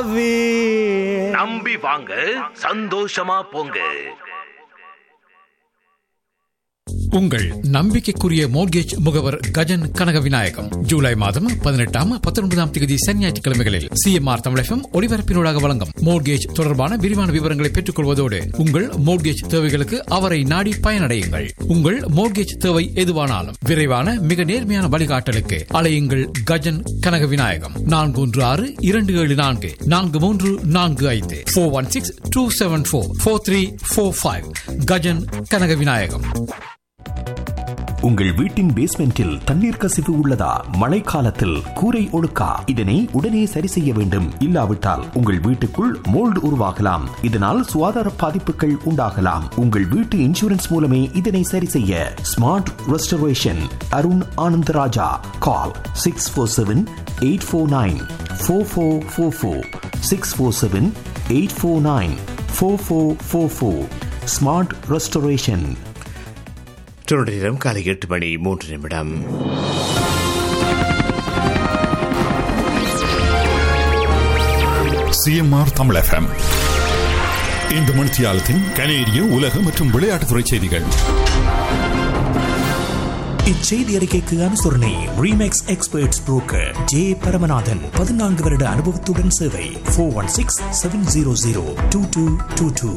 நம்பி வாங்க சந்தோஷமா போங்க உங்கள் நம்பிக்கைக்குரிய மோட்கேஜ் முகவர் கஜன் கனக விநாயகம் ஜூலை மாதம் பதினெட்டாம் பத்தொன்பதாம் தேதி சனியாற்றுக்கிழமைகளில் சிஎம்ஆர் தமிழகம் ஒளிபரப்பினூடாக வழங்கும் மோட்கேஜ் தொடர்பான விரிவான விவரங்களை பெற்றுக் கொள்வதோடு உங்கள் மோட்கேஜ் தேவைகளுக்கு அவரை நாடி பயனடையுங்கள் உங்கள் மோட்கேஜ் தேவை எதுவானாலும் விரைவான மிக நேர்மையான வழிகாட்டலுக்கு அலையுங்கள் கஜன் கனக விநாயகம் நான்கு ஒன்று ஆறு இரண்டு ஏழு நான்கு நான்கு மூன்று நான்கு ஐந்து four one six two seven four four three four five Kajan Kanaga Vinayagam உங்கள் வீட்டின் பேஸ்மெண்டில் தண்ணீர் கசிவு உள்ளதா மழைக்காலத்தில் கூரை ஒழுக்கா இதனை உடனே சரி செய்ய வேண்டும் இல்லாவிட்டால் உங்கள் வீட்டுக்குள் மோல்டு உருவாகலாம் இதனால் சுகாதார பாதிப்புகள் உண்டாகலாம் உங்கள் வீட்டு இன்சூரன்ஸ் மூலமே இதனை சரி செய்ய smart restoration Arun Anantharaja call six four seven eight four nine four four four four six four seven eight four nine four four four four smart restoration தொடர் நேரம் காலை எட்டு மணி மூன்று நிமிடம் சிஎம்ஆர் தமிழ் எஃப்எம் இந்த மணித்தியாலத்தின் கனேடிய உலக மற்றும் விளையாட்டுத்துறை செய்திகள் இச்செய்தி அறிக்கைக்கு அனுசரணை remax experts broker J Paramanathan பதினான்கு வருட அனுபவத்துடன் சேவை four one six seven zero zero two two two two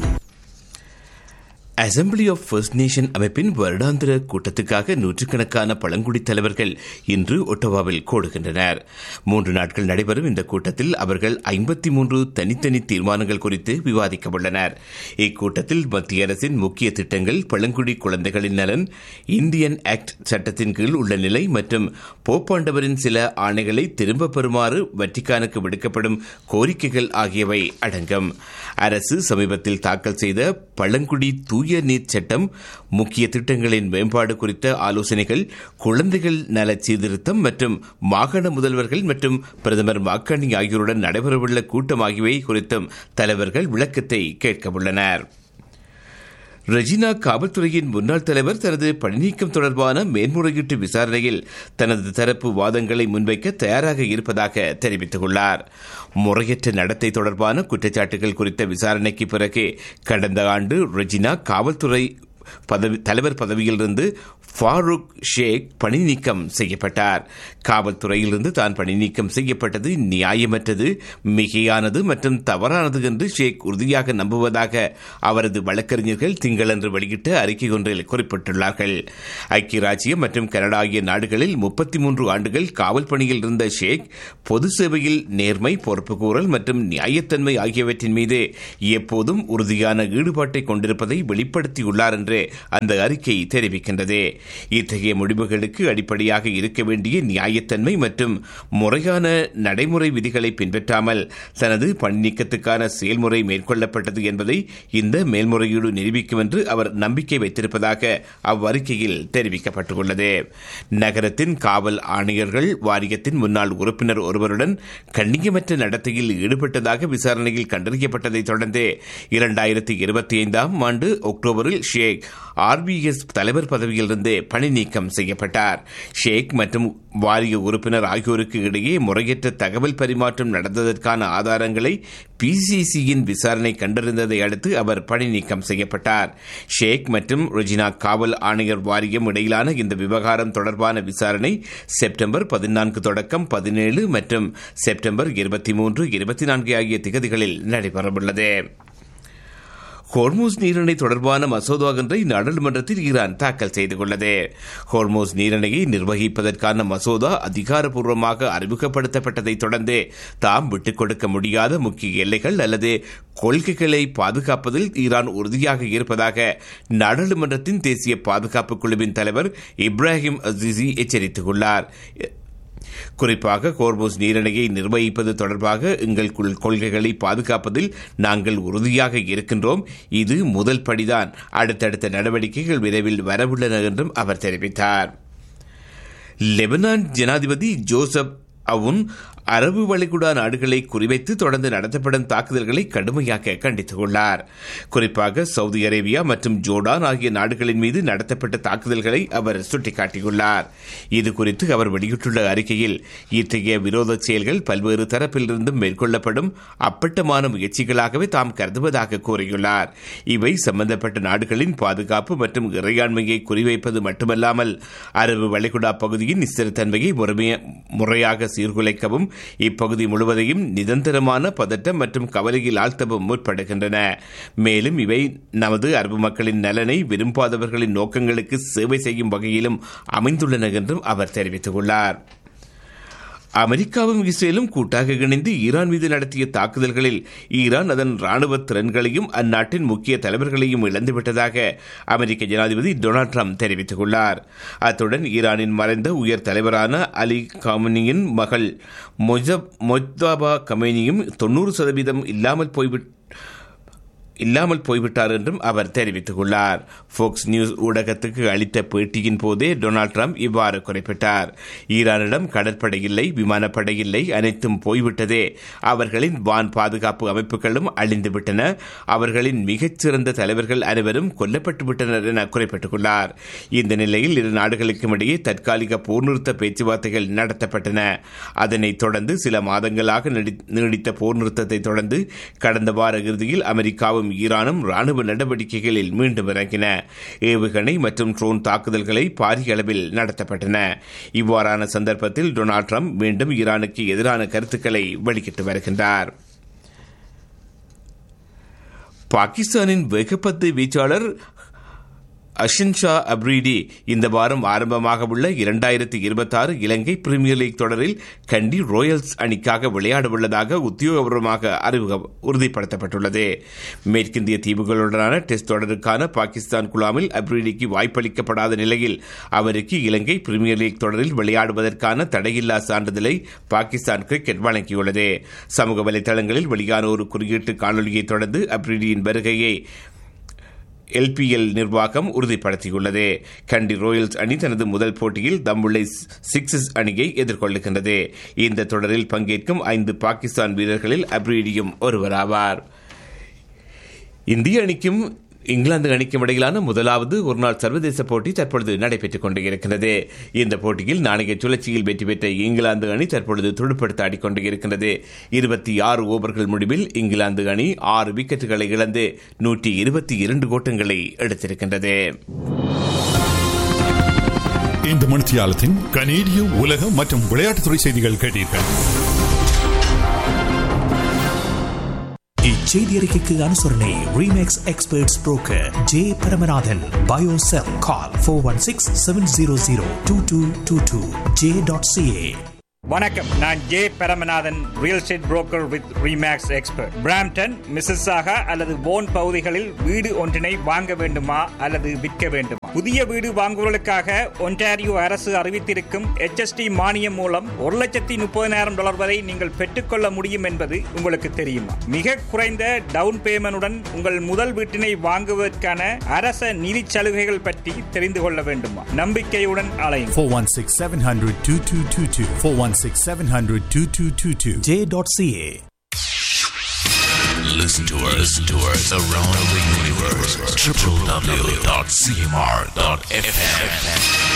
assembly of first nation அமைப்பின் வருடாந்திர கூட்டத்துக்காக நூற்றுக்கணக்கான பழங்குடி தலைவர்கள் இன்று ஒட்டவாவில் கூடுகின்றனர் மூன்று நாட்கள் நடைபெறும் இந்த கூட்டத்தில் அவர்கள் ஐம்பத்தி மூன்று தனித்தனி தீர்மானங்கள் குறித்து விவாதிக்க உள்ளனர் இக்கூட்டத்தில் மத்திய அரசின் முக்கிய திட்டங்கள் பழங்குடி குழந்தைகளின் நலன் இந்தியன் ஆக்ட் சட்டத்தின் கீழ் உள்ள நிலை மற்றும் போப்பாண்டவரின் சில ஆணைகளை திரும்பப் பெறுமாறு வட்டிக்கானுக்கு விடுக்கப்படும் கோரிக்கைகள் ஆகியவை அடங்கும் அரசு சமீபத்தில் தாக்கல் செய்த பழங்குடி தூய நீர் சட்டம் முக்கிய திட்டங்களின் மேம்பாடு குறித்த ஆலோசனைகள் குழந்தைகள் நல சீர்திருத்தம் மற்றும் மாகாண முதல்வர்கள் மற்றும் பிரதமர் மாக்காணி ஆகியோருடன் நடைபெறவுள்ள கூட்டம் ஆகியவை குறித்தும் தலைவர்கள் விளக்கத்தை கேட்கவுள்ளனர் ரெஜினா காவல்துறையின் முன்னாள் தலைவர் தனது பணிநீக்கம் தொடர்பான மேன்முறையீட்டு விசாரணையில் தனது தரப்பு வாதங்களை முன்வைக்க தயாராக இருப்பதாக தெரிவித்துள்ளார் முறையற்ற நடத்தை தொடர்பான குற்றச்சாட்டுகள் குறித்த விசாரணைக்கு பிறகு கடந்த ஆண்டு ரெஜினா காவல்துறை பதவி தலைவர் பதவியிலிருந்து ஃபாரூக் ஷேக் பணி நீக்கம் செய்யப்பட்டார் காவல்துறையிலிருந்து தான் பணி நீக்கம் செய்யப்பட்டது நியாயமற்றது மிகையானது மற்றும் தவறானது என்று ஷேக் உறுதியாக நம்புவதாக அவரது வழக்கறிஞர்கள் திங்களன்று வெளியிட்ட அறிக்கை ஒன்றில் குறிப்பிட்டுள்ளார்கள் ஐக்கிய ராஜ்யம் மற்றும் கனடா ஆகிய நாடுகளில் முப்பத்தி மூன்று ஆண்டுகள் காவல் பணியில் இருந்த ஷேக் பொது சேவையில் நேர்மை பொறுப்புக்கூறல் மற்றும் நியாயத்தன்மை ஆகியவற்றின் மீது எப்போதும் உறுதியான ஈடுபாட்டை கொண்டிருப்பதை வெளிப்படுத்தியுள்ளார் என்று அந்த அறிக்கை தெரிவிக்கின்றது இத்தகைய முடிவுகளுக்கு அடிப்படையாக இருக்க வேண்டிய நியாயத்தன்மை மற்றும் முறையான நடைமுறை விதிகளை பின்பற்றாமல் தனது பணி நீக்கத்துக்கான செயல்முறை மேற்கொள்ளப்பட்டது என்பதை இந்த மேல்முறையீடு நிரூபிக்கும் என்று அவர் நம்பிக்கை வைத்திருப்பதாக அவ்வறிக்கையில் தெரிவிக்கப்பட்டுள்ளது நகரத்தின் காவல் ஆணையர்கள் வாரியத்தின் முன்னாள் உறுப்பினர் ஒருவருடன் கண்ணியமற்ற நடத்தையில் ஈடுபட்டதாக விசாரணையில் கண்டறியப்பட்டதைத் தொடர்ந்து இரண்டாயிரத்தி இருபத்தி ஐந்தாம் ஆண்டு அக்டோபரில் ஷேக் ஆர்பிஎஸ் தலைவர் பதவியிலிருந்து பணி நீக்கம் செய்யப்பட்டார் ஷேக் மற்றும் வாரிய உறுப்பினர் ஆகியோருக்கு இடையே முறையற்ற தகவல் பரிமாற்றம் நடந்ததற்கான ஆதாரங்களை பிசிசியின் விசாரணை கண்டறிந்ததை அடுத்து அவர் பணி நீக்கம் செய்யப்பட்டார் ஷேக் மற்றும் ரெஜினா காவல் ஆணையர் வாரியம் இடையிலான இந்த விவகாரம் தொடர்பான விசாரணை செப்டம்பர் பதினான்கு தொடக்கம் பதினேழு மற்றும் செப்டம்பர் இருபத்தி மூன்று இருபத்தி நான்கு ஆகிய திகதிகளில் நடைபெறவுள்ளது ஹோர்மோஸ் நீரிணை தொடர்பான மசோதா ஒன்றை நாடாளுமன்றத்தில் ஈரான் தாக்கல் செய்துள்ளது ஹோர்மோஸ் நீரிணையை நிர்வகிப்பதற்கான மசோதா அதிகாரப்பூர்வமாக அறிமுகப்படுத்தப்பட்டதைத் தொடர்ந்து தாம் விட்டுக் கொடுக்க முடியாத முக்கிய எல்லைகள் அல்லது கொள்கைகளை பாதுகாப்பதில் ஈரான் உறுதியாக இருப்பதாக நாடாளுமன்றத்தின் தேசிய பாதுகாப்பு குழுவின் தலைவர் இப்ராஹிம் அசிசி எச்சரித்துள்ளார் குறிப்பாக கோர்மோஸ் நீரிணையை நிர்வகிப்பது தொடர்பாக எங்கள் கொள்கைகளை பாதுகாப்பதில் நாங்கள் உறுதியாக இருக்கின்றோம் இது முதல் படிதான் அடுத்தடுத்த நடவடிக்கைகள் விரைவில் வரவுள்ளன என்றும் அவர் தெரிவித்தார் லெபனான் ஜனாதிபதி ஜோசப் அவுன் அரபு வளைகுடா நாடுகளை குறிவைத்து தொடர்ந்து நடத்தப்படும் தாக்குதல்களை கடுமையாக கண்டித்துள்ளார் குறிப்பாக சவுதி அரேபியா மற்றும் ஜோர்டான் ஆகிய நாடுகளின் மீது நடத்தப்பட்ட தாக்குதல்களை அவர் சுட்டிக்காட்டியுள்ளார் இது குறித்து அவர் வெளியிட்டுள்ள அறிக்கையில் இத்தகைய விரோத செயல்கள் பல்வேறு தரப்பிலிருந்தும் மேற்கொள்ளப்படும் அப்பட்டமான முயற்சிகளாகவே தாம் கருதுவதாக கூறியுள்ளார் இவை சம்பந்தப்பட்ட நாடுகளின் பாதுகாப்பு மற்றும் இறையாண்மையை குறிவைப்பது மட்டுமல்லாமல் அரபு வளைகுடா பகுதியின் நிஸ்திரத்தன்மையை முறையாக சீர்குலைக்கவும் இப்பகுதி முழுவதையும் நிரந்தரமான பதட்டம் மற்றும் கவலையில் ஆழ்த்தவும் முற்படுகின்றன மேலும் இவை நமது அரபு மக்களின் நலனை விரும்பாதவர்களின் நோக்கங்களுக்கு சேவை செய்யும் வகையிலும் அமைந்துள்ளன என்றும் அவர் தெரிவித்துள்ளார் அமெரிக்காவும் இஸ்ரேலும் கூட்டாக இணைந்து ஈரான் மீது நடத்திய தாக்குதல்களில் ஈரான் அதன் ராணுவ திறன்களையும் அந்நாட்டின் முக்கிய தலைவர்களையும் இழந்துவிட்டதாக அமெரிக்க ஜனாதிபதி டொனால்டு ட்ரம்ப் தெரிவித்துள்ளார் அத்துடன் ஈரானின் மறைந்த உயர் தலைவரான அலி காமனியின் மகள் மொஜாபா கமேனியும் தொன்னூறு சதவீதம் இல்லாமல் போய்விட்டு இல்லாமல் போய்விட்டார் என்றும் அவர் தெரிவித்துள்ளார் போக்ஸ் நியூஸ் ஊடகத்துக்கு அளித்த பேட்டியின் போதே டொனால்டு ட்ரம்ப் இவ்வாறு குறிப்பிட்டார் ஈரானிடம் கடற்படை இல்லை விமானப்படை இல்லை அனைத்தும் போய்விட்டதே அவர்களின் வான் பாதுகாப்பு அமைப்புகளும் அழிந்துவிட்டன அவர்களின் மிகச்சிறந்த தலைவர்கள் அனைவரும் கொல்லப்பட்டு விட்டனர் என குறிப்பிட்டுள்ளார் இந்த நிலையில் இரு நாடுகளுக்கும் இடையே தற்காலிக போர் நிறுத்த பேச்சுவார்த்தைகள் நடத்தப்பட்டன அதனைத் தொடர்ந்து சில மாதங்களாக நீடித்த போர் நிறுத்தத்தை தொடர்ந்து கடந்த வார இறுதியில் அமெரிக்காவும் அமெரிக்காவும் ஈரானும் ராணுவ நடவடிக்கைகளில் மீண்டும் இறங்கின ஏவுகணை மற்றும் ட்ரோன் தாக்குதல்களை பாரிய அளவில் நடத்தப்பட்டன இவ்வாறான சந்தர்ப்பத்தில் டொனால்டு ட்ரம்ப் மீண்டும் ஈரானுக்கு எதிரான கருத்துக்களை வெளியிட்டு வருகின்றார் பாகிஸ்தானின் வேகப்பந்து வீச்சாளர் அஷின்ஷா அப்ரீடி இந்த வாரம் ஆரம்பமாக உள்ள இரண்டாயிரத்தி இருபத்தாறு இலங்கை பிரீமியர் லீக் தொடரில் கண்டி ராயல்ஸ் அணிக்காக விளையாட உள்ளதாக உத்தியோகபூர்வமாக அறிமுகம் உறுதிப்படுத்தப்பட்டுள்ளது மேற்கிந்திய தீவுகளுடனான டெஸ்ட் தொடருக்கான பாகிஸ்தான் குழாமில் அப்ரீடிக்கு வாய்ப்பளிக்கப்படாத நிலையில் அவருக்கு இலங்கை பிரீமியர் லீக் தொடரில் விளையாடுவதற்கான தடையில்லா சான்றிதழை பாகிஸ்தான் கிரிக்கெட் வழங்கியுள்ளது சமூக வலைதளங்களில் வெளியான ஒரு குறியீட்டு காணொலியை தொடர்ந்து அப்ரீடியின் வருகையை எல்பிஎல் நிர்வாகம் உறுதிப்படுத்தியுள்ளது கண்டி ராயல்ஸ் அணி தனது முதல் போட்டியில் தம்புள்ளை சிக்ஸஸ் அணியை எதிர்கொள்ளுகின்றது இந்த தொடரில் பங்கேற்கும் ஐந்து பாகிஸ்தான் வீரர்களில் அப்ரீடியும் ஒருவராவார் இந்திய அணிக்கும் இங்கிலாந்து அணிக்கும் இடையிலான முதலாவது ஒருநாள் சர்வதேச போட்டி தற்பொழுது நடைபெற்றுக் கொண்டிருக்கிறது இந்த போட்டியில் நாணய சுழற்சியில் வெற்றி பெற்ற இங்கிலாந்து அணி தற்பொழுது துடுப்படுத்த ஆடிக்கொண்டிருக்கிறது இருபத்தி ஆறு ஓவர்கள் முடிவில் இங்கிலாந்து அணி ஆறு விக்கெட்டுகளை இழந்து நூற்றி இருபத்தி இரண்டு கோட்டங்களை எடுத்திருக்கின்றது இந்த மணித்தியாலத்தின் கனேடிய உலக மற்றும் விளையாட்டுத்துறை செய்திகள் கேட்டீர்கள் இச்செய்தி அறிக்கைக்கு அனுசரணை remax experts broker J Paramanathan பயோசெல் call four one six seven zero zero two two two two J dot CA வணக்கம் நான் J Paramanathan real estate broker with remax expert Brampton மிஸ்ஸாக அல்லது போன் பகுதிகளில் வீடு ஒன்றினை வாங்க வேண்டுமா அல்லது விற்க வேண்டுமா புதிய வீடு வாங்குவதற்காக ஒன்டாரியோ அரசு அறிவித்திருக்கும் HST மானியம் மூலம் ஒரு லட்சத்தி முப்பதினாயிரம் டாலர் வரை நீங்கள் பெற்றுக்கொள்ள முடியும் என்பது உங்களுக்கு தெரியுமா மிக குறைந்த டவுன் பேமெண்டுடன் உங்கள் முதல் வீட்டினை வாங்குவதற்கான அரச நிதி சலுகைகள் பற்றி தெரிந்து கொள்ள வேண்டுமா நம்பிக்கையுடன் அலையும் 416 700 2222. 416 700 2222. J dot CA Listen to us, listen to us around the universe. www.cmr.fm.